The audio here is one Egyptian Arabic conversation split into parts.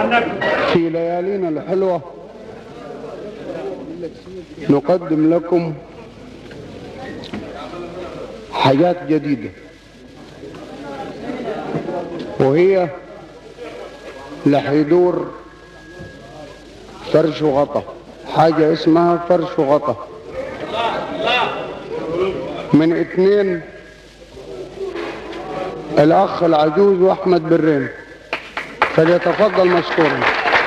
في ليالينا الحلوة نقدم لكم حاجات جديدة وهي لحيدور فرش وغطا حاجة اسمها فرش وغطا من اتنين الاخ العجوز واحمد برين فليتفضل مشكورا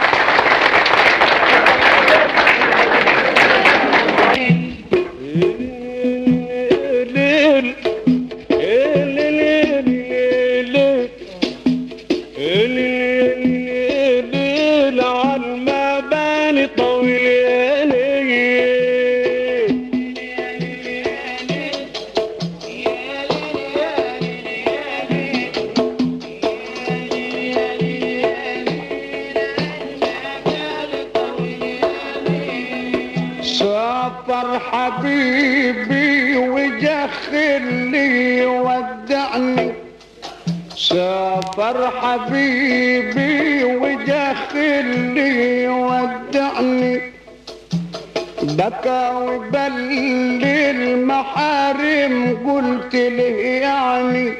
سافر حبيبي وجخلي ودعني سافر حبيبي وجخلي ودعني بكى وبل المحارم قلت له يعني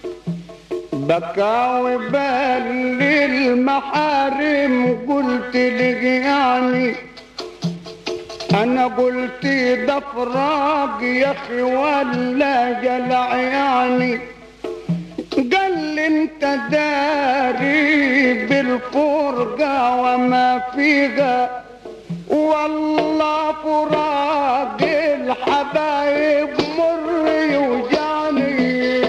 بكى وبل المحارم قلت له يعني انا قلت ده فراق يا اخي ولا جلع يعني قال لي انت داري بالفرقة وما فيها والله فراق الحبايب مر يوجعني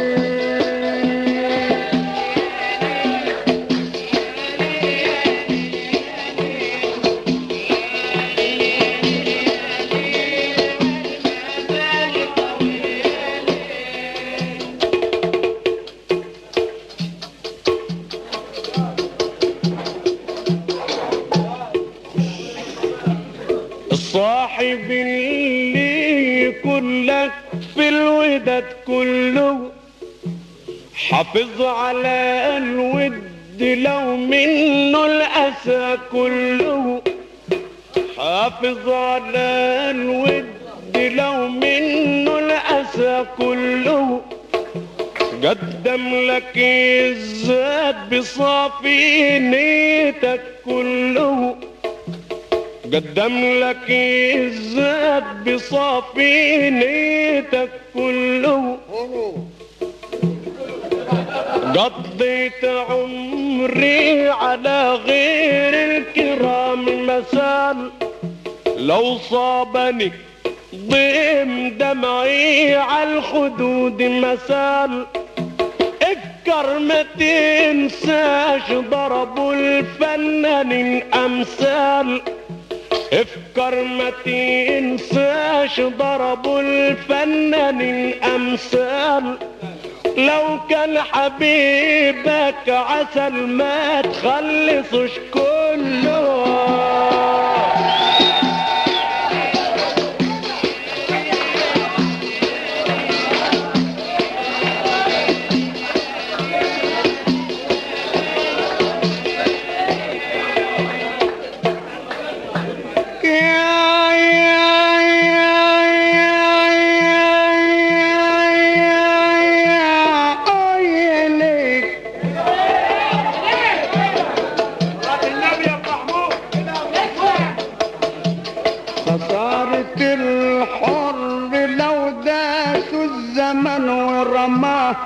الصاحب اللي كلك في الوداد كله حافظ على الود لو منه الأسى كله حافظ على الود لو منه الأسى كله قدم لك الزاد بصافي نيتك كله قدم لك الزاد بصافي نيتك كله قضيت عمري على غير الكرام مسال لو صابني ضيم دمعي على الخدود مسال افكر ما تنساش ضربوا الفنانين امثال افكر ما تنساش ضربوا الفنانين امثال لو كان حبيبك عسل ما تخلصش كله خسارة الحر لو داسوا الزمن ورماه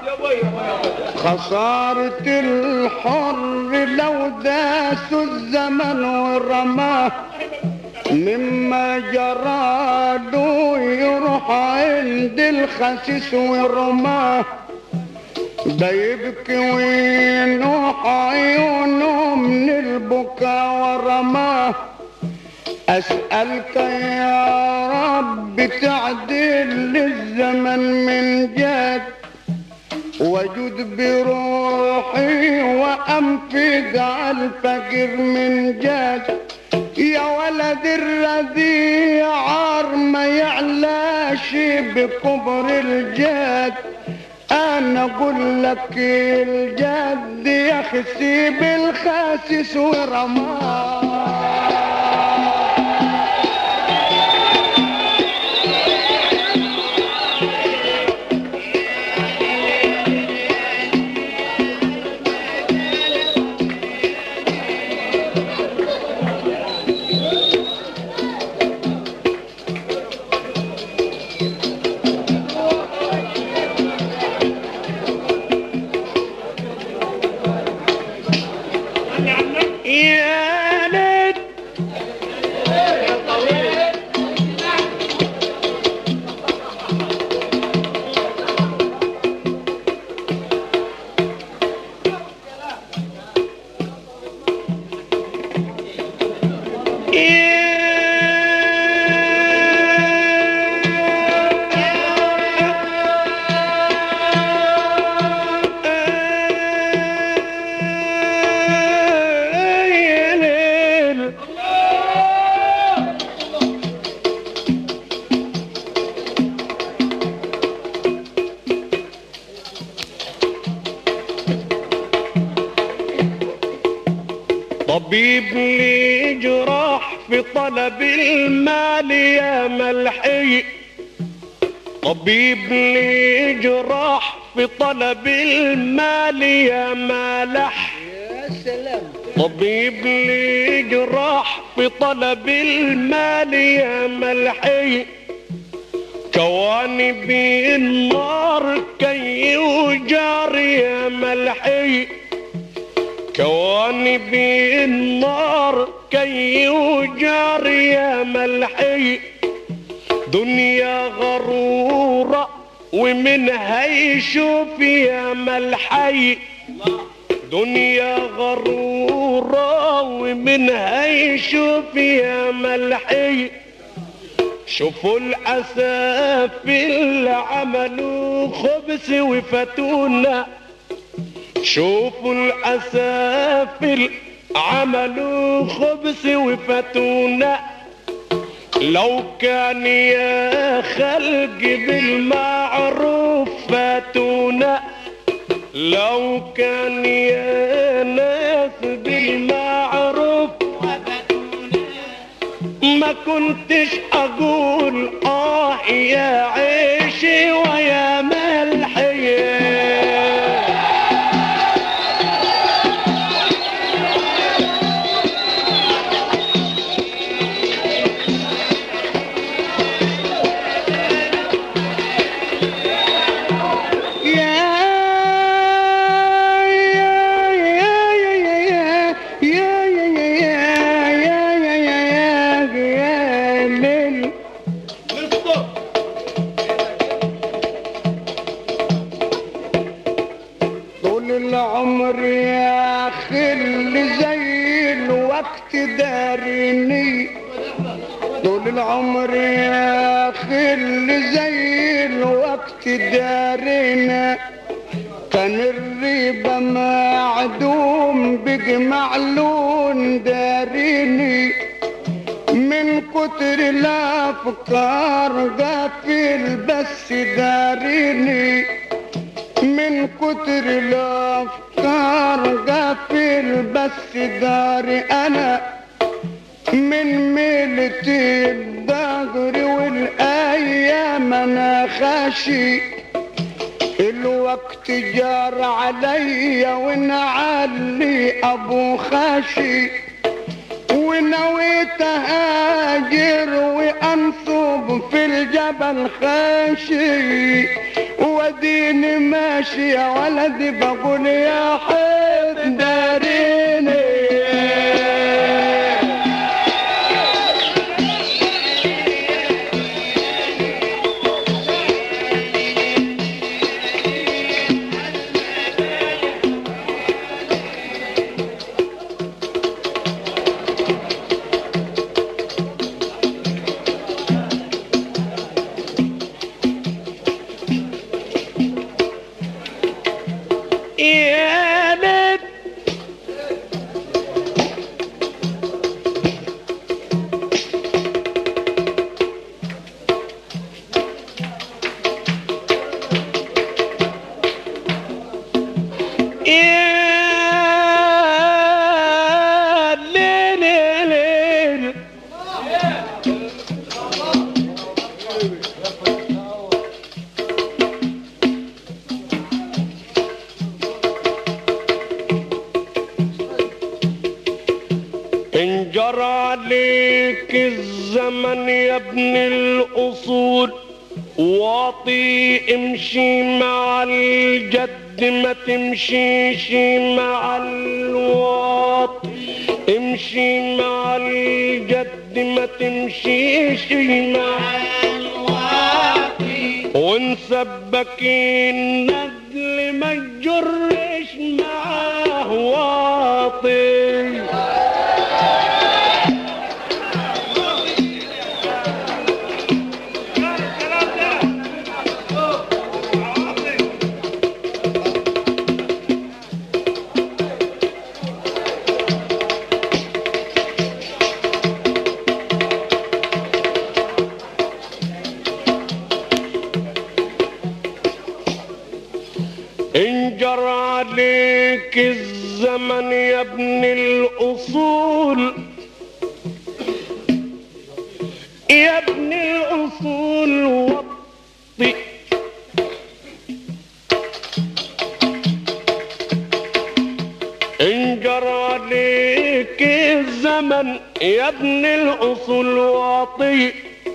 خسارة الحر لو داسوا الزمن ورماه مما جرى له يروح عند الخسيس ورماه ده يبكي وينوح عيونه من البكا ورماه أسألك يا رب تعدل للزمن من جد وجد بروحي وأنفق على الفقير من جد يا ولد الرذيع عار ما يعلاش بكبر الجد انا اقول لك الجد يا اخي سيب الخاسس ورماه يا ليت يا ليل طبيب لي جراح في طلب المال يا ملحي طبيب لي جراح في طلب المال يا مالح يا سلام طبيب لي جراح في طلب المال يا ملحي كواني بالنار كي وجار يا ملحي كواني بالنار كي وجار يا ملحي دنيا غرورة ومنها يشوف يا ملحي دنيا غرورة ومنها يشوف يا ملحي شوفوا الأسافل عملوا خبز وفتونا شوفوا الأسافل عملوا خبز وفتونا لو كان يا خلق بالمعروف فاتونا لو كان يا ناس بالمعروف ما كنتش اقول اه يا عيشي ويا ملحي طول العمر يا خل زي الوقت دارني طول العمر يا خل زي الوقت دارنا كان الريبة معدوم بجمع لون داريني من كتر الافكار غافل بس داريني من كتر الافكار غافل بس داري انا من ميلتي الدهر والايام انا خاشي الوقت جار عليا ونعلي ابو خاشي ونويت اهاجر وانصب في الجبل خاشي وديني ماشي يا ولدي بقول يا حيد داريني يا ليت يا ليل ليل انجر عليك الزمن يا ابن الاصول واطي امشي مع الجد ما تمشيش مع الواطي امشي مع الجد ما تمشيش مع الواطي ونسبك الندل ما تجرش معاه واطي انجر عليك الزمن يا ابن الاصول يا ابن الاصول وطي انجر عليك الزمن يا ابن الاصول واطي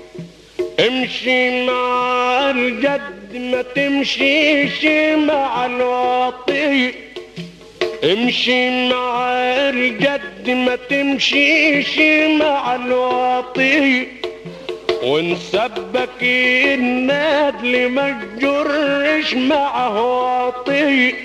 امشي مع الجد ما تمشيش مع الواطي امشي مع الجد ما تمشيش مع الواطي ونسبك النادل ما تجرش معه واطي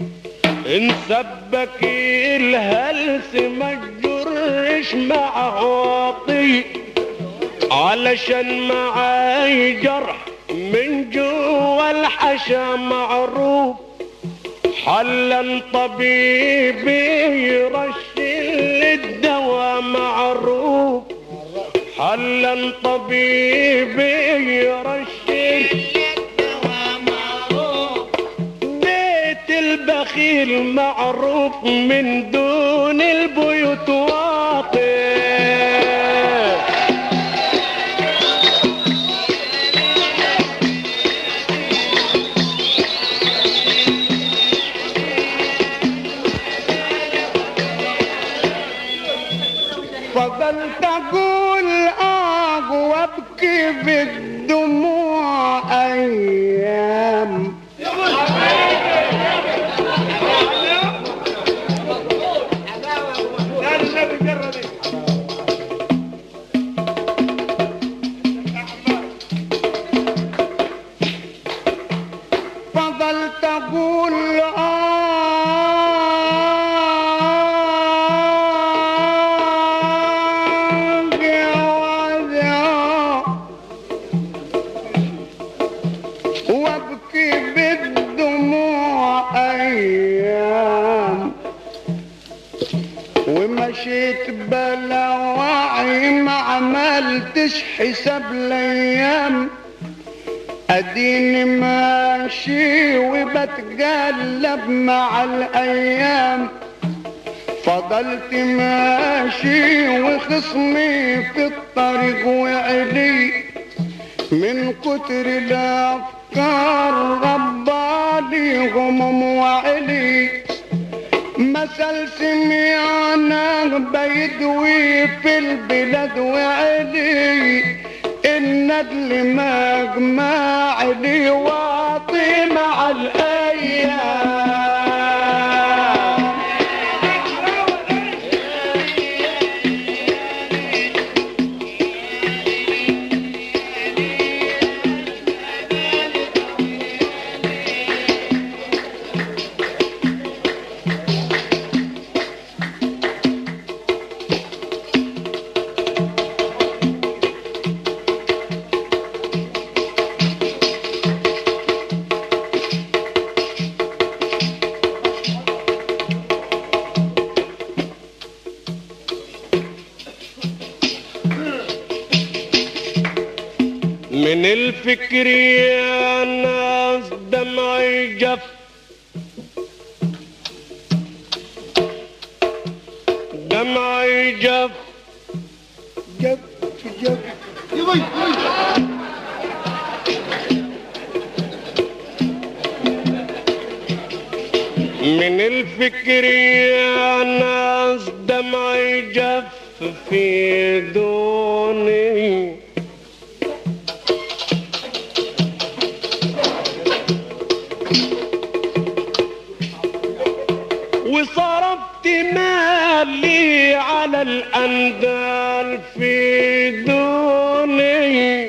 نسبك الهلس ما تجرش معه واطي علشان معاي جرح من جوا الحشا معروف حلا طبيبي يرشل الدواء معروف حلا طبيبي يرشل بيت البخيل معروف من دون البيوت واطي فضلت اقول اه وابكي بالدموع ايام فضلت اقول آه يا وجع وابكي بالدموع ايام ومشيت بلا وعي ما عملتش حساب الايام اديني ماشي وبتقلب مع الايام فضلت ماشي وخصمي في الطريق وعلي من كتر الافكار ربالي هموم وعلي مثل سمعنا بيدوي في البلاد وعلي الندل مجمع لي واطي مع الايام من الفكر يا ناس دمعي جف جف جف جف من الفكر يا ناس دمعي جف في دوني وصرفت مالي على الأندال في دوني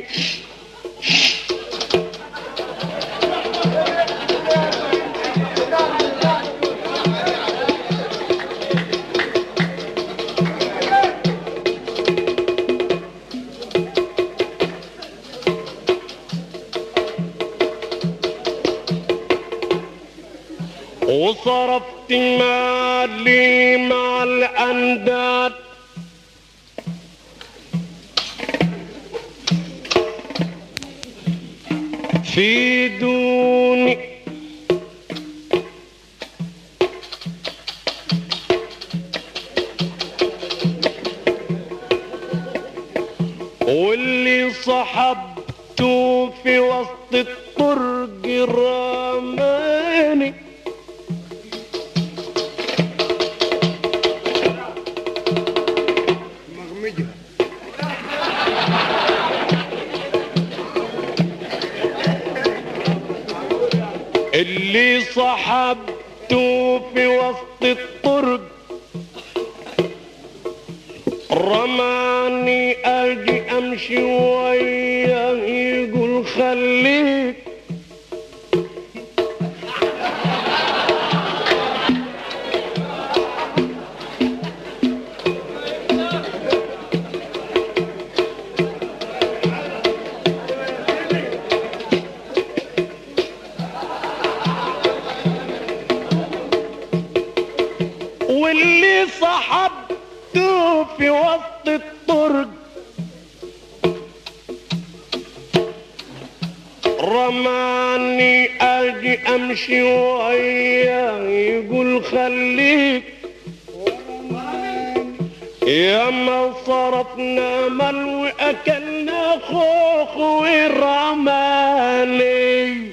وصرفت مالي مع الأنداد في دوني واللي صحبته في وسط الطرق رماني مغمجة اللي صحبته في وسط الطرق رماني اجي امشي وياه يقول خليك واللي صحبته في وسط الطرق رماني اجي امشي وياه يقول خليك يا ما صرفنا مل واكلنا خوخ ورماني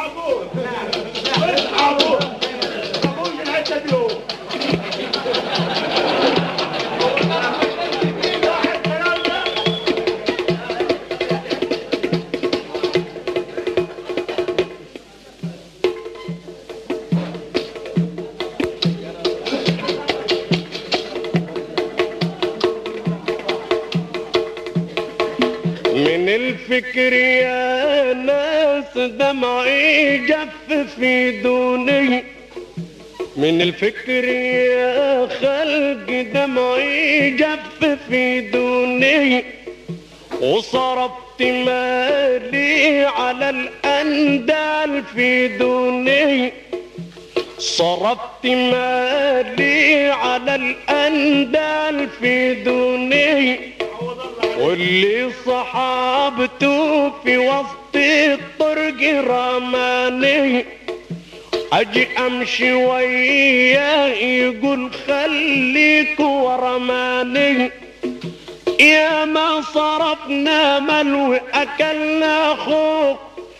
من الفكر يا ناس دمعي جف في دوني من الفكر يا خلق دمعي جف في دوني وصرفت مالي على الأندال في دوني صرفت مالي على الأندال في دوني واللي صحابته في وسط الطرق رماني اجي امشي وياه يقول خليك ورماني يا ما صرفنا مل واكلنا خوف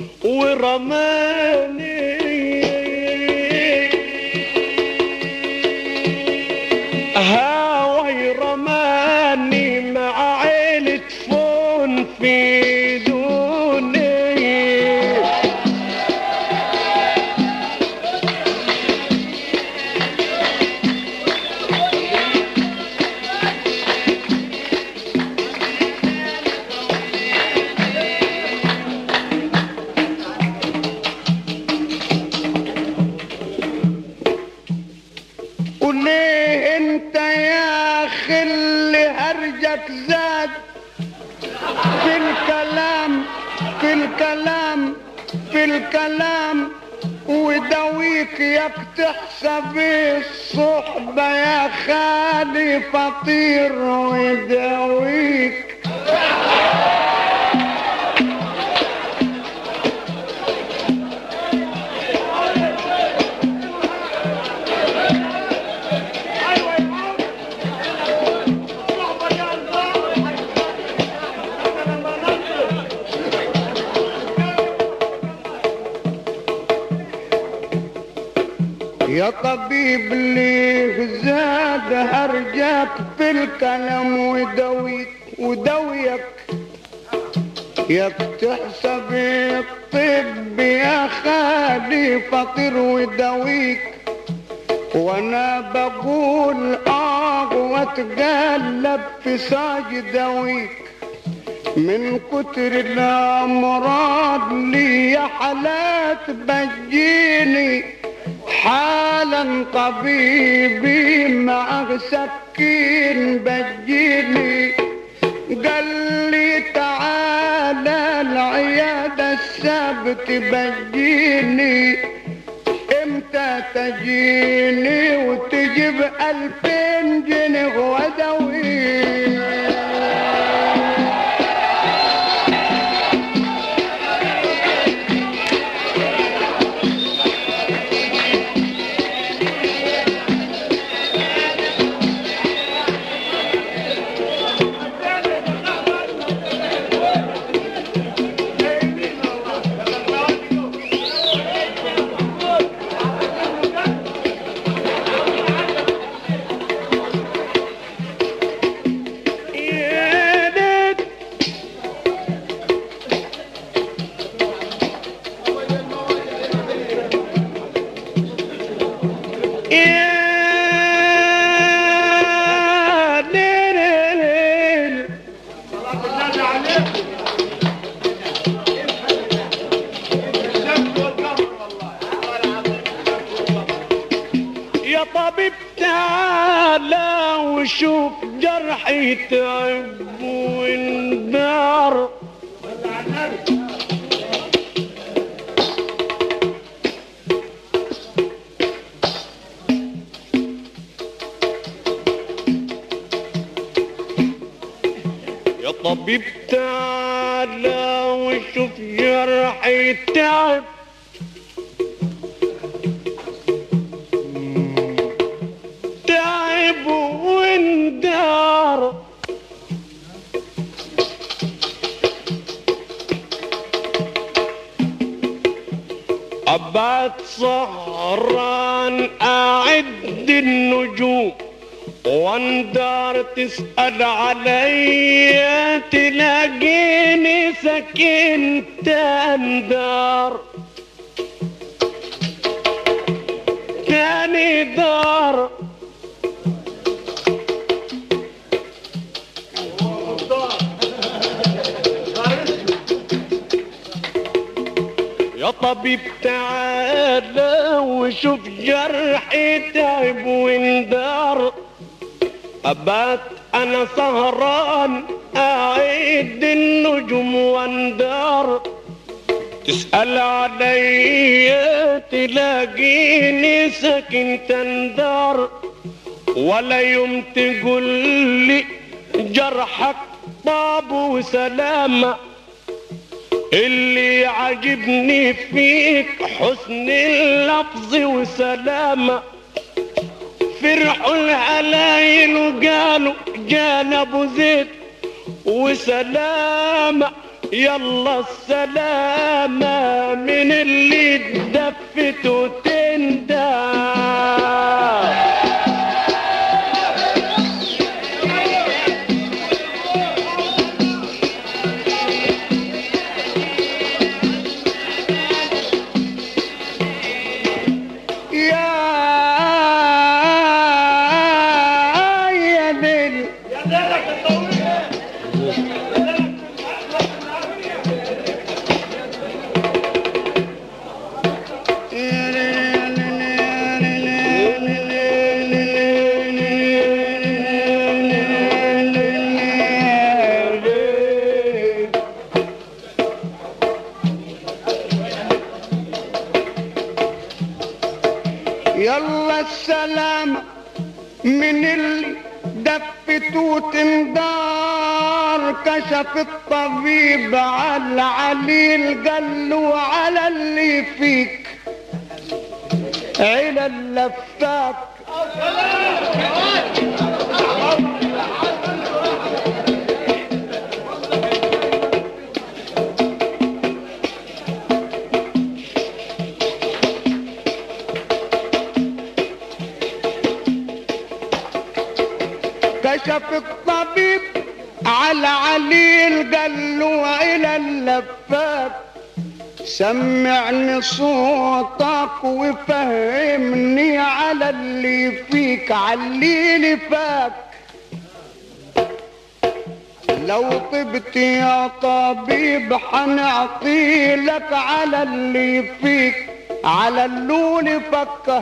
ورماني هاوي رماني مع عيلة فون في دوني وليه انت يا خل هرجك زاد في الكلام في الكلام في الكلام وداويك ياك تحسب الصحبة يا خالي فطير وداويك يا طبيب ليه زاد هرجك في الكلام ودويك ودويك ياك تحسب الطب يا خالي فقير ودويك وانا بقول اه واتقلب في ساجد دويك من كتر الامراض لي حالات بجيني حالا طبيبي مع سكين بجيني قال لي تعالى العيادة السبت بجيني امتى تجيني وتجيب الفين جنيه ودوي يا ليت يا ليل يا طبيب تعالى وشوف جرحي تعب وانبار يا طبيب تعالى وشوف جرحي تعب تعب واندار أبات سهران أعد النجوم واندار تسأل علي تلاقيني سكنت اندار تاني دار يا طبيب تعالى وشوف جرحي تعب واندار أبات أنا سهران أعيد النجوم واندار تسأل علي تلاقيني ساكن تندار ولا يوم تقول لي جرحك طاب وسلامة اللي عجبني فيك حسن اللفظ وسلامة فرحوا العلايل وقالوا جانا ابو زيد وسلامة يلا السلامة من اللي اتدفت وتندى يا يا ليل يلا السلام من اللي دفت وتندار كشف الطبيب على العليل قال له على اللي فيك عيل اللفاك كشف الطبيب على عليل قال له الى اللفاف سمعني صوتك وفهمني على اللي فيك عليلي فاك لو طبت يا طبيب حنعطي لك على اللي فيك على اللون فكه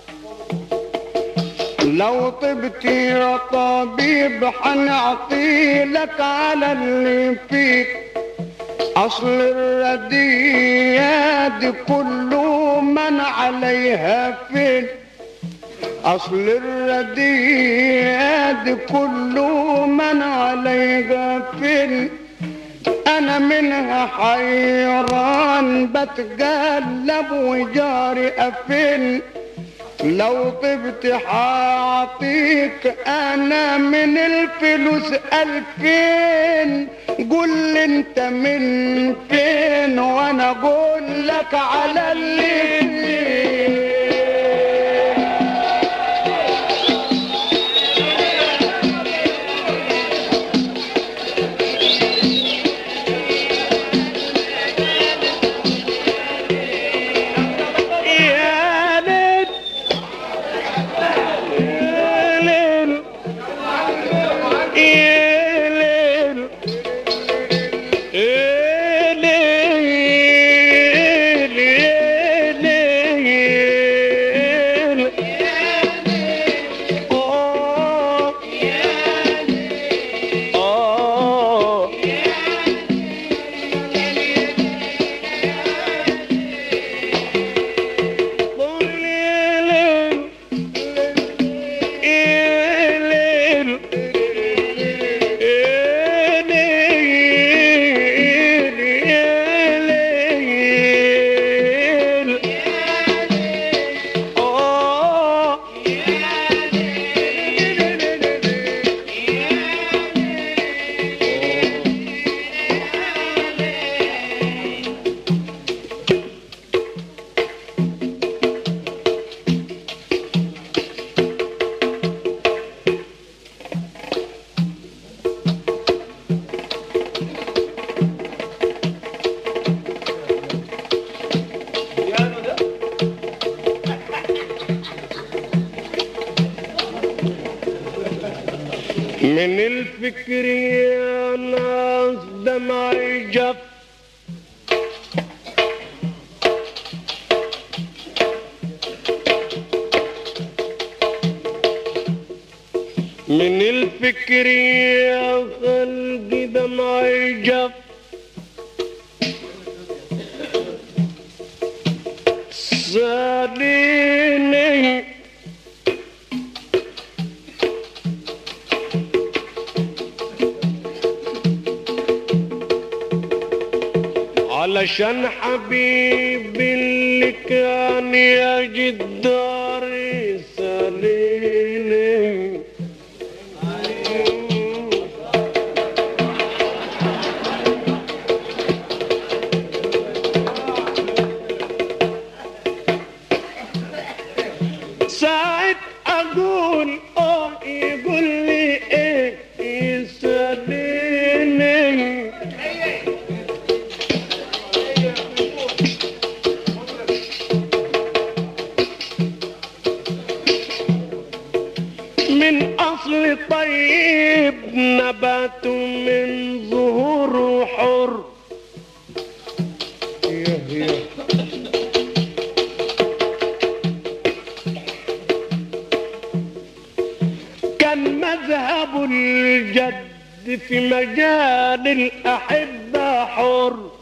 لو طبت يا طبيب حنعطي لك على اللي فيك اصل الرديات كل من عليها فين اصل الرديات كل من عليها فين انا منها حيران بتقلب وجاري افين لو طبت حاعطيك انا من الفلوس الفين قول لي انت من فين وانا اقول لك على اللي فين يا ليل يا ليل يا ليل يا ليل يا ليل آه آه من الفكر يا ناس دمعي جف من الفكر يا خلقي دمعي جف ساليني علشان حبيبي اللي كان يجد داري ساليني ساعة أقول آه يقول لي إيه يساليني من أصل طيب نبات من ظهور حر كان مذهب الجد في مجال الأحبة حر